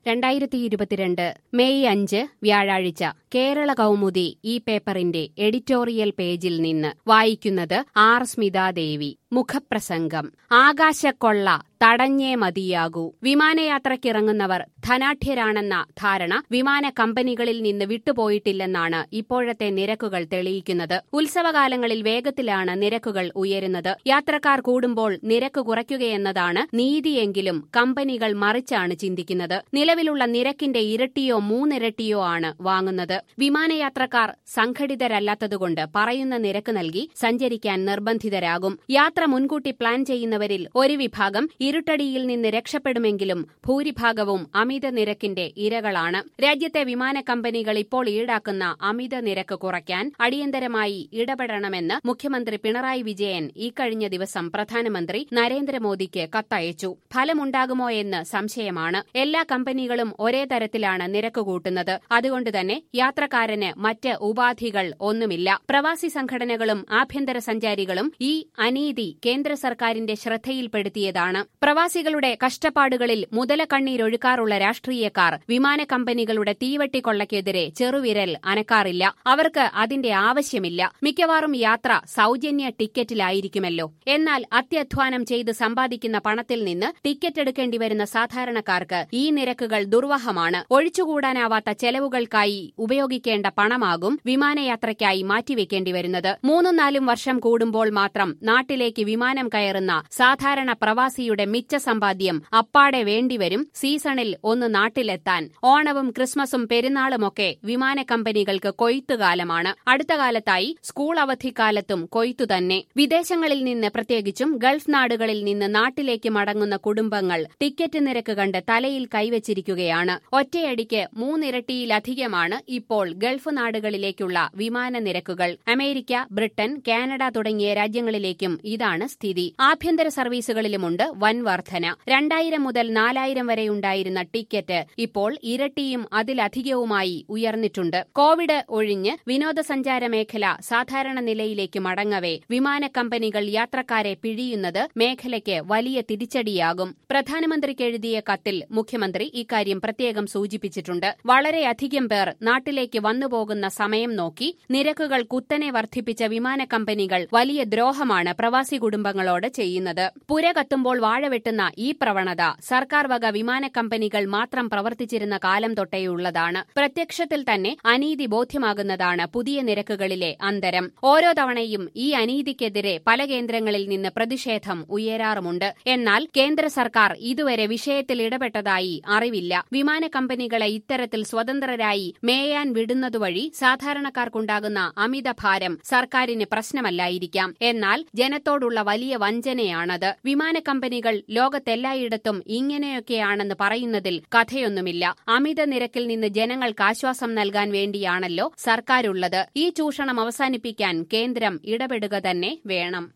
രണ്ടായിരത്തി ഇരുപത്തിരണ്ട് മെയ് അഞ്ച് വ്യാഴാഴ്ച കേരള കൗമുദി ഈ പേപ്പറിന്റെ എഡിറ്റോറിയൽ പേജിൽ നിന്ന് വായിക്കുന്നത് ആർ സ്മിതാദേവി മുഖപ്രസംഗം ആകാശക്കൊള്ള തടഞ്ഞേ മതിയാകൂ വിമാനയാത്രയ്ക്കിറങ്ങുന്നവർ ധനാഢ്യരാണെന്ന ധാരണ വിമാന കമ്പനികളിൽ നിന്ന് വിട്ടുപോയിട്ടില്ലെന്നാണ് ഇപ്പോഴത്തെ നിരക്കുകൾ തെളിയിക്കുന്നത് ഉത്സവകാലങ്ങളിൽ വേഗത്തിലാണ് നിരക്കുകൾ ഉയരുന്നത് യാത്രക്കാർ കൂടുമ്പോൾ നിരക്ക് കുറയ്ക്കുകയെന്നതാണ് നീതിയെങ്കിലും കമ്പനികൾ മറിച്ചാണ് ചിന്തിക്കുന്നത് നിലവിലുള്ള നിരക്കിന്റെ ഇരട്ടിയോ മൂന്നിരട്ടിയോ ആണ് വാങ്ങുന്നത് വിമാനയാത്രക്കാർ സംഘടിതരല്ലാത്തതുകൊണ്ട് പറയുന്ന നിരക്ക് നൽകി സഞ്ചരിക്കാൻ നിർബന്ധിതരാകും യാത്ര മുൻകൂട്ടി പ്ലാൻ ചെയ്യുന്നവരിൽ ഒരു വിഭാഗം ഇരുട്ടടിയിൽ നിന്ന് രക്ഷപ്പെടുമെങ്കിലും ഭൂരിഭാഗവും അമിത നിരക്കിന്റെ ഇരകളാണ് രാജ്യത്തെ വിമാന കമ്പനികൾ ഇപ്പോൾ ഈടാക്കുന്ന അമിത നിരക്ക് കുറയ്ക്കാൻ അടിയന്തരമായി ഇടപെടണമെന്ന് മുഖ്യമന്ത്രി പിണറായി വിജയൻ ഇക്കഴിഞ്ഞ ദിവസം പ്രധാനമന്ത്രി നരേന്ദ്രമോദിക്ക് കത്തയച്ചു ഫലമുണ്ടാകുമോ എന്ന് സംശയമാണ് എല്ലാ കമ്പനികളും ഒരേ തരത്തിലാണ് നിരക്ക് കൂട്ടുന്നത് അതുകൊണ്ട് തന്നെ യാത്രക്കാരന് മറ്റ് ഉപാധികൾ ഒന്നുമില്ല പ്രവാസി സംഘടനകളും ആഭ്യന്തര സഞ്ചാരികളും ഈ അനീതി കേന്ദ്ര സർക്കാരിന്റെ ശ്രദ്ധയിൽപ്പെടുത്തിയതാണ് പ്രവാസികളുടെ കഷ്ടപ്പാടുകളിൽ മുതലക്കണ്ണീരൊഴുക്കാറുള്ള രാഷ്ട്രീയക്കാർ വിമാന കമ്പനികളുടെ തീവട്ടിക്കൊള്ളയ്ക്കെതിരെ ചെറുവിരൽ അനക്കാറില്ല അവർക്ക് അതിന്റെ ആവശ്യമില്ല മിക്കവാറും യാത്ര സൌജന്യ ടിക്കറ്റിലായിരിക്കുമല്ലോ എന്നാൽ അത്യധ്വാനം ചെയ്ത് സമ്പാദിക്കുന്ന പണത്തിൽ നിന്ന് ടിക്കറ്റ് എടുക്കേണ്ടി വരുന്ന സാധാരണക്കാർക്ക് ഈ നിരക്കുകൾ ദുർവഹമാണ് ഒഴിച്ചുകൂടാനാവാത്ത ചെലവുകൾക്കായി ഉപയോഗിക്കേണ്ട പണമാകും വിമാനയാത്രയ്ക്കായി മാറ്റിവെക്കേണ്ടി വരുന്നത് മൂന്നും നാലും വർഷം കൂടുമ്പോൾ മാത്രം നാട്ടിലേക്ക് വിമാനം കയറുന്ന സാധാരണ പ്രവാസിയുടെ മിച്ച സമ്പാദ്യം അപ്പാടെ വേണ്ടിവരും സീസണിൽ ഒന്ന് നാട്ടിലെത്താൻ ഓണവും ക്രിസ്മസും പെരുന്നാളുമൊക്കെ വിമാന കമ്പനികൾക്ക് കൊയ്ത്തുകാലമാണ് അടുത്ത കാലത്തായി സ്കൂൾ അവധിക്കാലത്തും കൊയ്ത്തു തന്നെ വിദേശങ്ങളിൽ നിന്ന് പ്രത്യേകിച്ചും ഗൾഫ് നാടുകളിൽ നിന്ന് നാട്ടിലേക്ക് മടങ്ങുന്ന കുടുംബങ്ങൾ ടിക്കറ്റ് നിരക്ക് കണ്ട് തലയിൽ കൈവച്ചിരിക്കുകയാണ് ഒറ്റയടിക്ക് മൂന്നിരട്ടിയിലധികമാണ് ഇപ്പോൾ ഗൾഫ് നാടുകളിലേക്കുള്ള വിമാന നിരക്കുകൾ അമേരിക്ക ബ്രിട്ടൻ കാനഡ തുടങ്ങിയ രാജ്യങ്ങളിലേക്കും ഇതാണ് സ്ഥിതി ആഭ്യന്തര സർവീസുകളിലുമുണ്ട് വൻ വർധന രണ്ടായിരം മുതൽ നാലായിരം വരെയുണ്ടായിരുന്ന ടിക്കറ്റ് ഇപ്പോൾ ഇരട്ടിയും അതിലധികവുമായി ഉയർന്നിട്ടുണ്ട് കോവിഡ് ഒഴിഞ്ഞ് വിനോദസഞ്ചാര മേഖല സാധാരണ നിലയിലേക്ക് മടങ്ങവേ വിമാന കമ്പനികൾ യാത്രക്കാരെ പിഴിയുന്നത് മേഖലയ്ക്ക് വലിയ തിരിച്ചടിയാകും പ്രധാനമന്ത്രിക്ക് എഴുതിയ കത്തിൽ മുഖ്യമന്ത്രി ഇക്കാര്യം പ്രത്യേകം സൂചിപ്പിച്ചിട്ടുണ്ട് വളരെയധികം പേർ നാട്ടിലേക്ക് വന്നുപോകുന്ന സമയം നോക്കി നിരക്കുകൾ കുത്തനെ വർദ്ധിപ്പിച്ച വിമാന കമ്പനികൾ വലിയ ദ്രോഹമാണ് പ്രവാസി കുടുംബങ്ങളോട് ചെയ്യുന്നത് പുര കത്തുമ്പോൾ വാഴ വെട്ടുന്ന ഈ പ്രവണത സർക്കാർ വക വിമാന കമ്പനികൾ മാത്രം പ്രവർത്തിച്ചിരുന്ന കാലം തൊട്ടേയുള്ളതാണ് പ്രത്യക്ഷത്തിൽ തന്നെ അനീതി ബോധ്യമാകുന്നതാണ് പുതിയ നിരക്കുകളിലെ അന്തരം ഓരോ തവണയും ഈ അനീതിക്കെതിരെ പല കേന്ദ്രങ്ങളിൽ നിന്ന് പ്രതിഷേധം ഉയരാറുമുണ്ട് എന്നാൽ കേന്ദ്ര സർക്കാർ ഇതുവരെ വിഷയത്തിൽ ഇടപെട്ടതായി അറിവില്ല വിമാന കമ്പനികളെ ഇത്തരത്തിൽ സ്വതന്ത്രരായി മേയാൻ വിടുന്നതുവഴി സാധാരണക്കാർക്കുണ്ടാകുന്ന അമിതഭാരം സർക്കാരിന് പ്രശ്നമല്ലായിരിക്കാം എന്നാൽ ജനത്തോടുള്ള വലിയ വഞ്ചനയാണത് വിമാന കമ്പനികൾ ലോകത്തെല്ലായിടത്തും ഇങ്ങനെയൊക്കെയാണെന്ന് പറയുന്നതിൽ കഥയൊന്നുമില്ല അമിത നിരക്കിൽ നിന്ന് ജനങ്ങൾക്ക് ആശ്വാസം നൽകാൻ വേണ്ടിയാണല്ലോ സർക്കാരുള്ളത് ഈ ചൂഷണം അവസാനിപ്പിക്കാൻ കേന്ദ്രം ഇടപെടുക തന്നെ വേണം